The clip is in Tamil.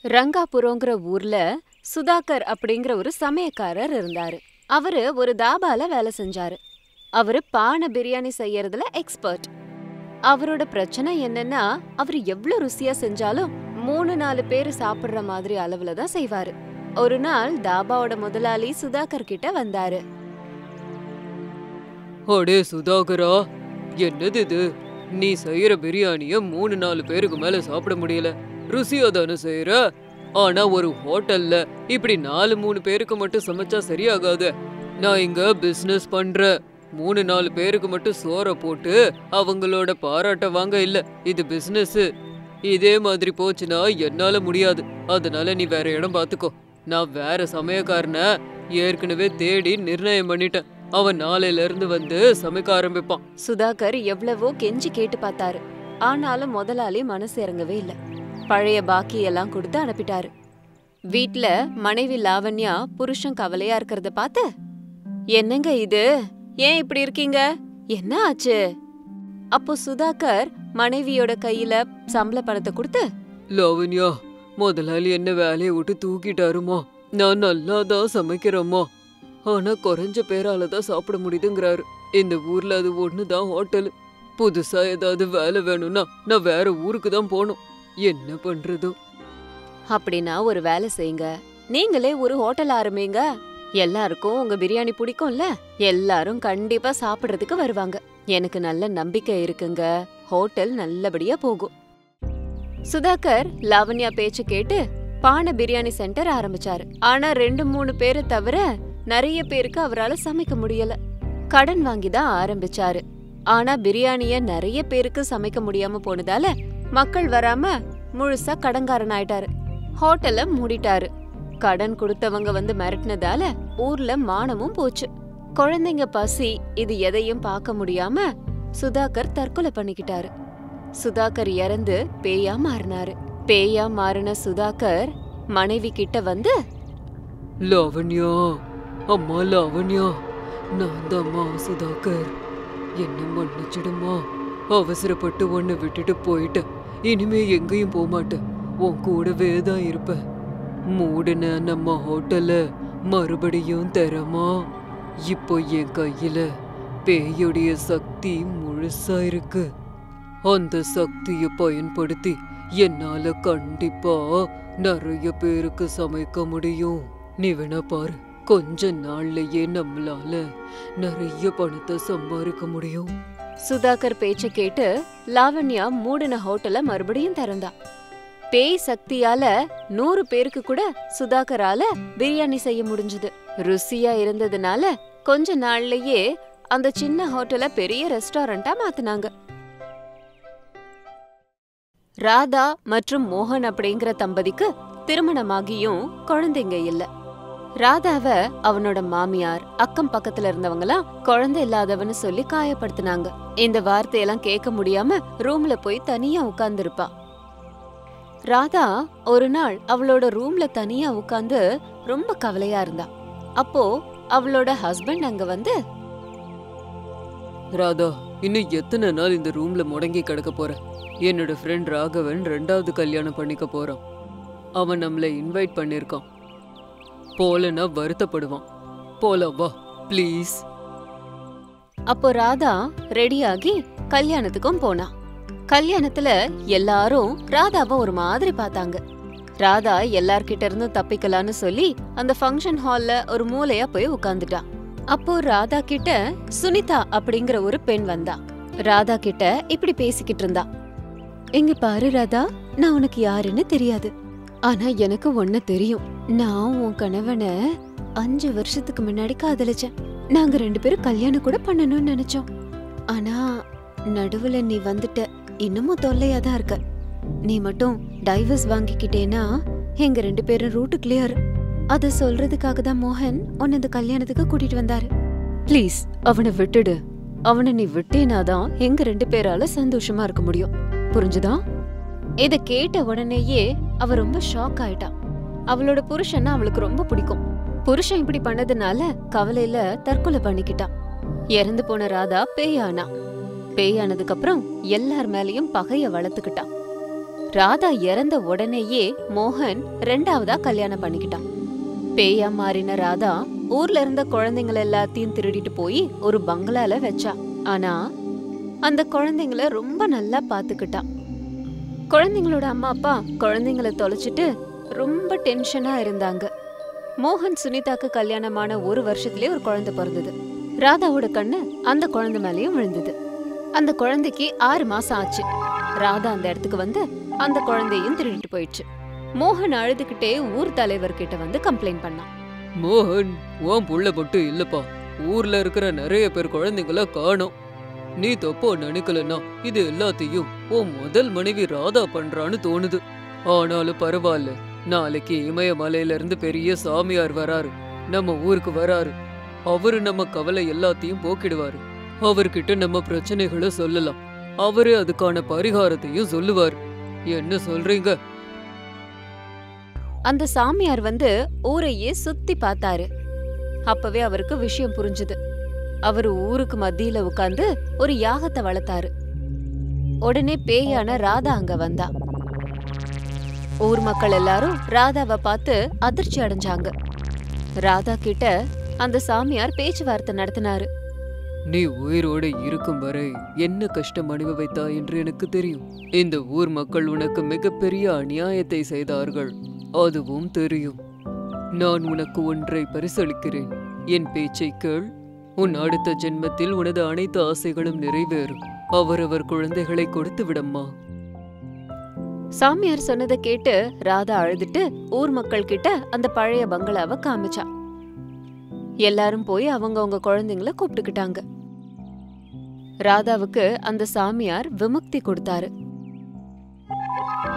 ரங்காபுரங்கிற ஊர்ல சுதாகர் அப்படிங்கிற ஒரு சமயக்காரர் இருந்தாரு அவரு ஒரு தாபால வேலை செஞ்சாரு அவரு பானை பிரியாணி செய்யறதுல எக்ஸ்பர்ட் அவரோட பிரச்சனை என்னன்னா அவர் எவ்வளவு ருசியா செஞ்சாலும் மூணு நாலு பேர் சாப்பிடுற மாதிரி அளவுல தான் செய்வாரு ஒரு நாள் தாபாவோட முதலாளி சுதாகர் கிட்ட வந்தாரு அடே சுதாகரா என்னது இது நீ செய்யற பிரியாணிய மூணு நாலு பேருக்கு மேல சாப்பிட முடியல ருசியா தானே செய்யற ஆனா ஒரு ஹோட்டல்ல இப்படி நாலு மூணு பேருக்கு மட்டும் சமைச்சா சரியாகாது நான் இங்க பிசினஸ் பண்றேன் மூணு நாலு பேருக்கு மட்டும் சோற போட்டு அவங்களோட பாராட்ட வாங்க இல்ல இது பிசினஸ் இதே மாதிரி போச்சுன்னா என்னால முடியாது அதனால நீ வேற இடம் பாத்துக்கோ நான் வேற சமயக்காரனை ஏற்கனவே தேடி நிர்ணயம் பண்ணிட்டேன் அவன் நாளையில இருந்து வந்து சமைக்க ஆரம்பிப்பான் சுதாகர் எவ்வளவோ கெஞ்சி கேட்டு பார்த்தாரு ஆனாலும் முதலாளி மனசு இறங்கவே இல்ல பழைய பாக்கி எல்லாம் கொடுத்து அனுப்பிட்டாரு வீட்ல மனைவி லாவண்யா புருஷன் கவலையா இருக்கிறத பார்த்து என்னங்க இது ஏன் இப்படி இருக்கீங்க என்ன ஆச்சு அப்போ சுதாகர் மனைவியோட கையில சம்பள பணத்தை கொடுத்து லாவண்யா முதலாளி என்ன வேலையை விட்டு தூக்கிட்டாருமா நான் நல்லா தான் சமைக்கிறேம்மா ஆனா குறைஞ்ச பேரால தான் சாப்பிட முடியுதுங்கிறாரு இந்த ஊர்ல அது ஒண்ணுதான் ஹோட்டல் புதுசா ஏதாவது வேலை வேணும்னா நான் வேற ஊருக்கு தான் போகணும் என்ன பண்றது அப்படின்னா ஒரு வேலை செய்யுங்க நீங்களே ஒரு ஹோட்டல் ஆரம்பிங்க எல்லாருக்கும் உங்க பிரியாணி பிடிக்கும்ல எல்லாரும் கண்டிப்பா சாப்பிடுறதுக்கு வருவாங்க எனக்கு நல்ல நம்பிக்கை இருக்குங்க ஹோட்டல் நல்லபடியா போகும் சுதாகர் லாவண்யா பேச்சு கேட்டு பானை பிரியாணி சென்டர் ஆரம்பிச்சாரு ஆனா ரெண்டு மூணு பேரை தவிர நிறைய பேருக்கு அவரால சமைக்க முடியல கடன் வாங்கி தான் ஆரம்பிச்சாரு ஆனா பிரியாணிய நிறைய பேருக்கு சமைக்க முடியாம போனதால மக்கள் வராம முழுசா கடன்காரன் ஆயிட்டாரு ஹோட்டல மூடிட்டாரு கடன் கொடுத்தவங்க வந்து மிரட்டினதால ஊர்ல மானமும் போச்சு குழந்தைங்க பசி இது எதையும் பார்க்க முடியாம சுதாகர் தற்கொலை பண்ணிக்கிட்டாரு சுதாகர் இறந்து பேயா மாறினாரு பேயா மாறின சுதாகர் மனைவி கிட்ட வந்து லாவண்யா அம்மா லாவண்யா நான் தாம்மா சுதாகர் என்ன மன்னிச்சிடுமா அவசரப்பட்டு உன்னை விட்டுட்டு போயிட்டேன் இனிமே எங்கேயும் போக மாட்டேன் உன் கூடவே தான் இருப்பேன் மூடின நம்ம ஹோட்டல மறுபடியும் தரமா இப்போ என் கையில பேயுடைய சக்தி முழுசா இருக்கு அந்த சக்தியை பயன்படுத்தி என்னால கண்டிப்பா நிறைய பேருக்கு சமைக்க முடியும் நீ வேணா பாரு கொஞ்ச நாள்லயே நம்மளால நிறைய பணத்தை சம்பாதிக்க முடியும் சுதாகர் பேச்ச கேட்டு லாவண்யா மூடின ஹோட்டல மறுபடியும் திறந்தா பேய் சக்தியால நூறு பேருக்கு கூட சுதாகரால பிரியாணி செய்ய முடிஞ்சது ருசியா இருந்ததுனால கொஞ்ச நாள்லயே அந்த சின்ன ஹோட்டல பெரிய ரெஸ்டாரண்டா மாத்துனாங்க ராதா மற்றும் மோகன் அப்படிங்கிற தம்பதிக்கு திருமணமாகியும் குழந்தைங்க இல்ல ராதாவ அவனோட மாமியார் அக்கம் பக்கத்துல இருந்தவங்கலாம் குழந்தை இல்லாதவன்னு சொல்லி காயப்படுத்தினாங்க இந்த வார்த்தையெல்லாம் கேட்க முடியாம ரூம்ல போய் தனியா உட்கார்ந்திருப்பா ராதா ஒரு நாள் அவளோட ரூம்ல தனியா உட்கார்ந்து ரொம்ப கவலையா இருந்தா அப்போ அவளோட ஹஸ்பண்ட் அங்க வந்து ராதா இன்னும் எத்தனை நாள் இந்த ரூம்ல முடங்கி கிடக்க போற என்னோட ஃப்ரெண்ட் ராகவன் ரெண்டாவது கல்யாணம் பண்ணிக்க போறான் அவன் நம்மள இன்வைட் பண்ணிருக்கான் போலனா வருத்தப்படுவான் போலாம் வா ப்ளீஸ் அப்போ ராதா ரெடியாகி கல்யாணத்துக்கும் போனா கல்யாணத்துல எல்லாரும் ராதாவை ஒரு மாதிரி பார்த்தாங்க ராதா எல்லார்கிட்ட இருந்தும் தப்பிக்கலான்னு சொல்லி அந்த ஃபங்க்ஷன் ஹால்ல ஒரு மூலையா போய் உட்கார்ந்துட்டா அப்போ ராதா கிட்ட சுனிதா அப்படிங்கிற ஒரு பெண் வந்தா ராதா கிட்ட இப்படி பேசிக்கிட்டு இருந்தா இங்க பாரு ராதா நான் உனக்கு யாருன்னு தெரியாது ஆனா எனக்கு ஒண்ணு தெரியும் நான் உன் கணவனை அஞ்சு வருஷத்துக்கு முன்னாடி காதலிச்சேன் நாங்க ரெண்டு பேரும் கல்யாணம் கூட பண்ணணும்னு நினைச்சோம் ஆனா நடுவுல நீ வந்துட்ட இன்னமும் தொல்லையா தான் இருக்க நீ மட்டும் டைவர்ஸ் வாங்கிக்கிட்டேனா எங்க ரெண்டு பேரும் ரூட்டு கிளியர் அத சொல்றதுக்காக தான் மோகன் உன்னை இந்த கல்யாணத்துக்கு கூட்டிட்டு வந்தாரு ப்ளீஸ் அவனை விட்டுடு அவனை நீ விட்டேனாதான் எங்க ரெண்டு பேரால சந்தோஷமா இருக்க முடியும் புரிஞ்சுதா இத கேட்ட உடனேயே அவ ரொம்ப ஷாக் ஆயிட்டா அவளோட புருஷன் அவளுக்கு ரொம்ப பிடிக்கும் புருஷன் இப்படி பண்ணதுனால கவலையில தற்கொலை பண்ணிக்கிட்டான் இறந்து போன ராதா பேயானா பேயானதுக்கு அப்புறம் எல்லார் மேலயும் பகைய வளர்த்துக்கிட்டான் ராதா இறந்த உடனேயே மோகன் ரெண்டாவதா கல்யாணம் பண்ணிக்கிட்டான் பேயா மாறின ராதா ஊர்ல இருந்த குழந்தைங்கள எல்லாத்தையும் திருடிட்டு போய் ஒரு பங்களால வச்சா ஆனா அந்த குழந்தைங்கள ரொம்ப நல்லா பாத்துக்கிட்டா குழந்தைங்களோட அம்மா அப்பா குழந்தைங்கள தொலைச்சிட்டு ரொம்ப டென்ஷனா இருந்தாங்க மோகன் சுனிதாக்கு கல்யாணமான ஒரு வருஷத்துலயே ஒரு குழந்தை பிறந்தது ராதாவோட கண்ணு அந்த குழந்தை மேலயும் விழுந்தது அந்த குழந்தைக்கு ஆறு மாசம் ஆச்சு ராதா அந்த இடத்துக்கு வந்து அந்த குழந்தையும் திருடிட்டு போயிடுச்சு மோகன் அழுதுகிட்டே ஊர் தலைவர்கிட்ட வந்து கம்ப்ளைண்ட் பண்ணான் மோகன் உன் புள்ள மட்டும் இல்லப்பா ஊர்ல இருக்கிற நிறைய பேர் குழந்தைங்கள காணோம் நீ தப்பா நினைக்கலன்னா இது எல்லாத்தையும் உன் முதல் மனைவி ராதா பண்றான்னு தோணுது ஆனாலும் பரவாயில்ல நாளைக்கு இமயமலையில இருந்து பெரிய சாமியார் வராரு நம்ம ஊருக்கு வராரு அவரு நம்ம கவலை எல்லாத்தையும் போக்கிடுவாரு அவர்கிட்ட நம்ம பிரச்சனைகளை சொல்லலாம் அவரு அதுக்கான பரிகாரத்தையும் சொல்லுவார் என்ன சொல்றீங்க அந்த சாமியார் வந்து ஊரையே சுத்தி பார்த்தாரு அப்பவே அவருக்கு விஷயம் புரிஞ்சுது அவர் ஊருக்கு மத்தியில உட்கார்ந்து ஒரு யாகத்தை வளர்த்தாரு உடனே பேயான ராதா அங்க வந்தா ஊர் மக்கள் எல்லாரும் ராதாவை பார்த்து அதிர்ச்சி அடைஞ்சாங்க ராதா கிட்ட அந்த சாமியார் பேச்சுவார்த்தை நடத்தினாரு நீ உயிரோடு இருக்கும் வரை என்ன கஷ்டம் அனுபவித்தா என்று எனக்கு தெரியும் இந்த ஊர் மக்கள் உனக்கு மிகப்பெரிய அநியாயத்தை செய்தார்கள் அதுவும் தெரியும் நான் உனக்கு ஒன்றை பரிசளிக்கிறேன் என் பேச்சை கேள் உன் அடுத்த ஜென்மத்தில் உனது அனைத்து ஆசைகளும் நிறைவேறும் அவரவர் குழந்தைகளை கொடுத்து விடம்மா சாமியார் சொன்னதை கேட்டு ராதா அழுதுட்டு ஊர் மக்கள் கிட்ட அந்த பழைய பங்களாவை காமிச்சா எல்லாரும் போய் அவங்க அவங்க குழந்தைங்கள கூப்பிட்டுக்கிட்டாங்க ராதாவுக்கு அந்த சாமியார் விமுக்தி கொடுத்தாரு